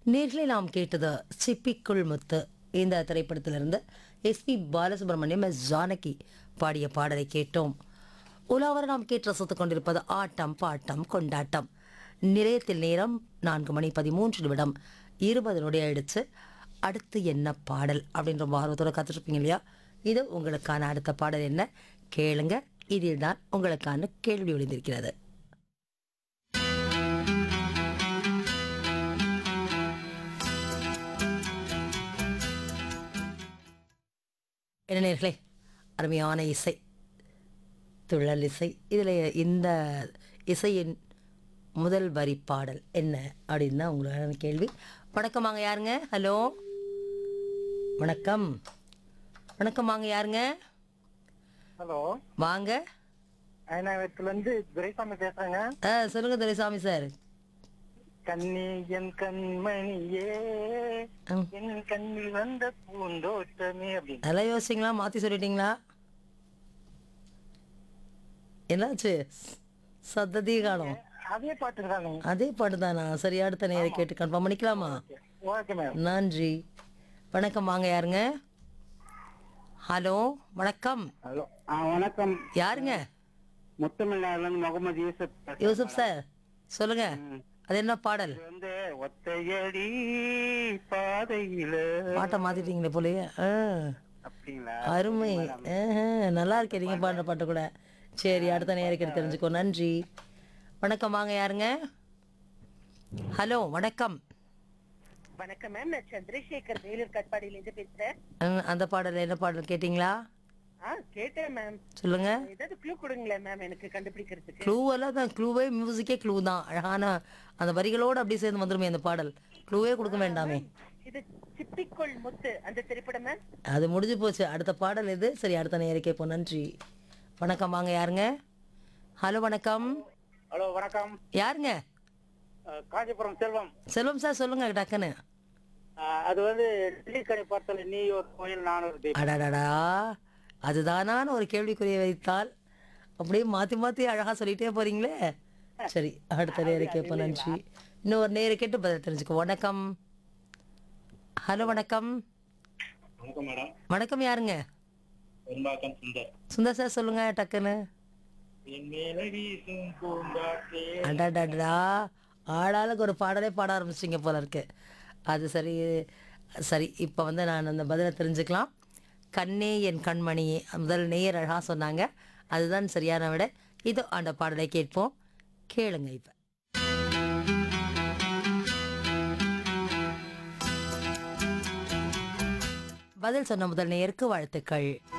நேர்களை நாம் கேட்டது சிப்பிக்குள் முத்து இந்த திரைப்படத்திலிருந்து எஸ்பி பாலசுப்ரமணியம் எஸ் ஜானகி பாடிய பாடலை கேட்டோம் உலாவர நாம் கேட்டு ரசித்துக் கொண்டிருப்பது ஆட்டம் பாட்டம் கொண்டாட்டம் நிலையத்தில் நேரம் நான்கு மணி பதிமூன்று நிமிடம் இருபது நொடி ஆயிடுச்சு அடுத்து என்ன பாடல் அப்படின்ற ஆர்வத்தோட காத்துட்ருப்பீங்க இல்லையா இது உங்களுக்கான அடுத்த பாடல் என்ன கேளுங்க இதில் தான் உங்களுக்கான கேள்வி ஒளிந்திருக்கிறது என்ன நேர்களே அருமையான இசை துள்ளல் இசை இதில் இந்த இசையின் முதல் வரி பாடல் என்ன அப்படின்னு தான் உங்களோட கேள்வி வணக்கம் வாங்க யாருங்க ஹலோ வணக்கம் வணக்கம் வாங்க யாருங்க ஹலோ வாங்க அயனாவரத்துல இருந்து துரைசாமி பேசுறேங்க ஆ சொல்லுங்க துரைசாமி சார் கண்ணி என் கண்மணியே ம். என் கண்ணில் வந்த பூந்தோட்டமே அப்படின்னு நல்லா யோசிச்சிங்களா மாற்றி சொல்லிட்டீங்களா என்னாச்சு சத்ததி காணும் அதே பாட்டு தானே அதே பாட்டு தானா சரி அடுத்த நேரம் கேட்டு கன்ஃபார்ம் பண்ணிக்கலாமா ஓகே மேம் நன்றி வணக்கம் வாங்க யாருங்க ஹலோ வணக்கம் ஹலோ ஆ வணக்கம் யாருங்க முத்தமிழ்நாடுல முகமது யூசப் பேசுறேன். யூசுப் சார் சொல்லுங்க அது என்ன பாடல் இது வந்து ஒத்தையடி பாதையில பாட்டை மாத்திட்டீங்களே போலயே ஆ, அப்படிங்களா அருமை ஆஹா, நல்லா இருக்கே நீங்க பாடுற பாட்டு கூட சரி அடுத்த நேரம் தெரிஞ்சுக்கோ நன்றி வணக்கம் வாங்க யாருங்க ஹலோ வணக்கம் வணக்கம் மேம் நான் சந்திரசேகர் வேலூர் கட்பாடியில இருந்து பேசுறேன் ஆ, அந்த பாடல் என்ன பாடல் கேட்டிங்களா ஆ கேட்டேன் மேம் சொல்லுங்க ஏதாவது க்ளூ கொடுங்களேன் மேம் எனக்கு கண்டுபிடிக்கிறதுக்கு க்ளூ எல்லாம் தான் க்ளூவே மியூசிக்கே க்ளூ தான் அழகான அந்த வரிகளோடு அப்படியே சேர்ந்து வந்துருமே அந்த பாடல் க்ளூவே கொடுக்க வேண்டாமே இது சிப்பிக்குள் முத்து அந்த திரைப்படம் மேம் அது முடிஞ்சு போச்சு அடுத்த பாடல் இது சரி அடுத்த நேரம் கேட்போம் நன்றி வணக்கம் வாங்க யாருங்க ஹலோ வணக்கம் ஹலோ வணக்கம் யாருங்க அஹ், காஞ்சிபுரம் செல்வம் செல்வம் சார் சொல்லுங்க டக்குன்னு அஹ், அது வந்து டெல்லிக்கணி பார்த்தல நீ ஒரு கோயில் நான் ஒரு தெய்வம் அடடடா அதுதானான்னு ஒரு கேள்விக்குறியை வைத்தால் அப்படியே மாற்றி மாற்றி அழகாக சொல்லிட்டே போறீங்களே சரி அடுத்த நேரம் கேட்போம் நன்றி இன்னும் ஒரு நேரம் கேட்டு பதில் தெரிஞ்சுக்கோ வணக்கம் ஹலோ வணக்கம் வணக்கம் மேடம் வணக்கம் யாருங்க பெரும்பாக்கம் சுந்தர் சுந்தர் சார் சொல்லுங்க டக்குன்னு என் மேல வீசும் பூங்காற்றே அடடடா ஆளாளுக்கு ஒரு பாடலே பாட ஆரம்பிச்சிங்க போல இருக்கு அது சரி சரி இப்போ வந்து நான் அந்த பதிலை தெரிஞ்சுக்கலாம் கண்ணே என் கண்மணியே முதல் நேயர் அழகா சொன்னாங்க அதுதான் சரியான விட இது அந்த பாடலை கேட்போம் கேளுங்க இப்போ பதில் சொன்ன முதல் நேயருக்கு வாழ்த்துக்கள்